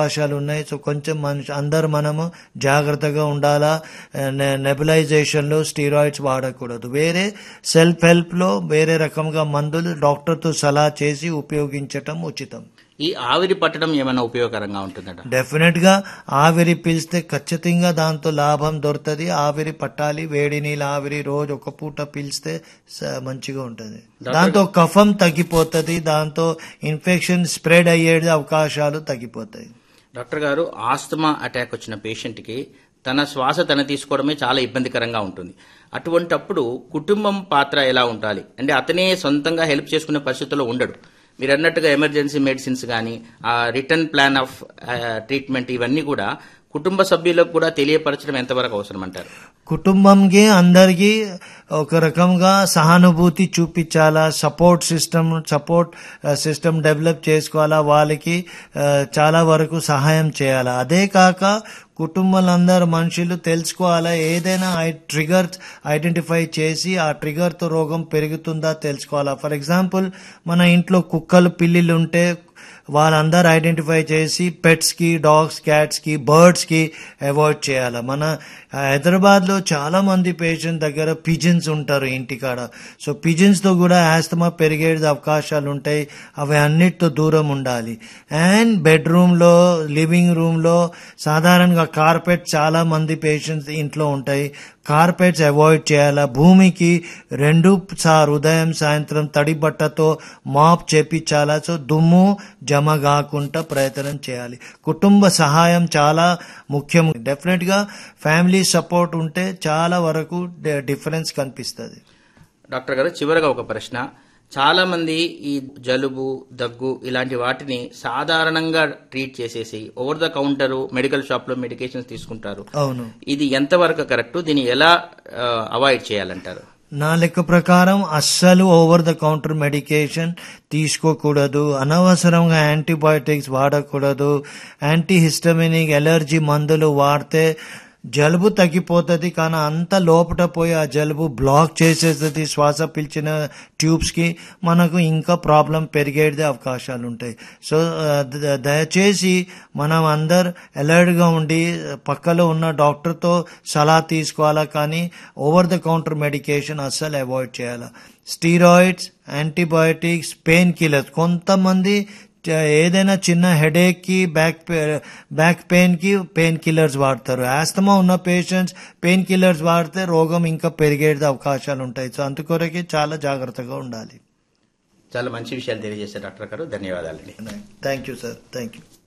అవకాశాలు ఉన్నాయి సో కొంచెం మనిషి అందరు మనము జాగ్రత్తగా ఉండాలా నెబులైజేషన్ లో స్టీరాయిడ్స్ వాడకూడదు వేరే సెల్ఫ్ హెల్ప్ లో వేరే రకంగా మందులు డాక్టర్ తో సలహా చేసి ఉపయోగించటం ఉచితం ఈ ఆవిరి పట్టడం ఏమైనా ఉపయోగకరంగా ఉంటుందట డెఫినెట్ గా ఆవిరి పీల్స్తే ఖచ్చితంగా దాంతో లాభం దొరుకుతుంది ఆవిరి పట్టాలి వేడి నీళ్ళు ఆవిరి రోజు ఒక పూట పీల్స్తే స- మంచిగా ఉంటుంది దాంతో కఫం తగ్గిపోతుంది దాంతో ఇన్ఫెక్షన్ స్ప్రెడ్ అయ్యే అవకాశాలు తగ్గిపోతాయి డాక్టర్ గారు ఆస్తమా అటాక్ వచ్చిన పేషెంట్కి తన శ్వాస తన తీసుకోవడమే చాలా ఇబ్బందికరంగా ఉంటుంది అటువంటప్పుడు కుటుంబం పాత్ర ఎలా ఉండాలి అంటే అతనే సొంతంగా హెల్ప్ చేసుకునే పరిస్థితుల్లో ఉండడు మీరు అన్నట్టుగా ఎమర్జెన్సీ మెడిసిన్స్ కానీ ఆ రిటర్న్ ప్లాన్ ఆఫ్ ట్రీట్మెంట్ ఇవన్నీ కూడా కుటుంబ సభ్యులకు కూడా తెలియపరచడం ఎంతవరకు అవసరం అంటారు కుటుంబంకి అందరికి ఒక రకంగా సహానుభూతి చూపించాలా support system support system develop చేసుకోవాలా వాళ్ళకి ఆ, చాలా వరకు సహాయం చేయాలా అదే కాక కుటుంబాలందరూ మనుషులు తెలుసుకోవాలా ఏదైనా ట్రిగర్ ఐడెంటిఫై చేసి ఆ ట్రిగర్ తో రోగం పెరుగుతుందా తెలుసుకోవాలా ఫర్ ఎగ్జాంపుల్ మన ఇంట్లో కుక్కలు పిల్లిలు ఉంటే వాళ్ళందరూ ఐడెంటిఫై చేసి పెట్స్ కి డాగ్స్ క్యాట్స్ కి బర్డ్స్ కి అవాయిడ్ చేయాలి మన హైదరాబాద్ లో చాలా మంది పేషెంట్ దగ్గర పిజన్స్ ఉంటారు ఇంటికాడ సో పిజన్స్ తో కూడా ఆస్తమా పెరిగే అవకాశాలు ఉంటాయి అవి అన్నిటితో దూరం ఉండాలి అండ్ బెడ్రూమ్ లో లివింగ్ రూమ్ లో సాధారణంగా కార్పెట్ చాలా మంది పేషెంట్స్ ఇంట్లో ఉంటాయి కార్పెట్స్ అవాయిడ్ చేయాలా భూమికి రెండు సార్ ఉదయం సాయంత్రం తడి బట్టతో మాప్ చేపించాలా సో దుమ్ము జమ కాకుండా ప్రయత్నం చేయాలి కుటుంబ సహాయం చాలా ముఖ్యం డెఫినెట్ గా ఫ్యామిలీ సపోర్ట్ ఉంటే చాలా వరకు డిఫరెన్స్ కనిపిస్తుంది డాక్టర్ గారు చివరగా ఒక ప్రశ్న చాలా మంది ఈ జలుబు దగ్గు ఇలాంటి వాటిని సాధారణంగా ట్రీట్ చేసేసి over the counter medical shop లో మెడికేషన్స్ తీసుకుంటారు అవును ఇది ఎంతవరకు కరెక్ట్ దీన్ని ఎలా అవాయిడ్ చేయాలంటారు నా లెక్క ప్రకారం అస్సలు ఓవర్ ద కౌంటర్ మెడికేషన్ తీసుకోకూడదు అనవసరంగా యాంటీబయాటిక్స్ వాడకూడదు యాంటీ హిస్టమినిక్ ఎలర్జీ మందులు వాడితే జలుబు తగ్గిపోతుంది కానీ అంత లోపట పోయి ఆ జలుబు బ్లాక్ చేసేస్తుంది శ్వాస పీల్చిన ట్యూబ్స్ కి మనకు ఇంకా ప్రాబ్లం పెరిగేది అవకాశాలు ఉంటాయి సో ఆ, ద- దయచేసి మనం అందరు అలర్ట్ గా ఉండి పక్కలో ఉన్న డాక్టర్ తో సలహా తీసుకోవాలా కానీ ఓవర్ ద కౌంటర్ మెడికేషన్ అస్సలు అవాయిడ్ చేయాలా స్టీరాయిడ్స్ యాంటీబయాటిక్స్ పెయిన్ కిల్లర్స్ కొంతమంది చ- ఏదైనా చిన్న హెడేక్ కి బ్యాక్ బ్యాక్ పెయిన్ కి పెయిన్ కిల్లర్స్ వాడతారు ఆస్తమా ఉన్న పేషెంట్స్ పెయిన్ కిల్లర్స్ వాడితే రోగం ఇంకా పెరిగే అవకాశాలు ఉంటాయి సో అందుకొరకే చాలా జాగ్రత్తగా ఉండాలి చాలా మంచి విషయాలు తెలియజేశారు డాక్టర్ గారు ధన్యవాదాలండి thank you sir thank you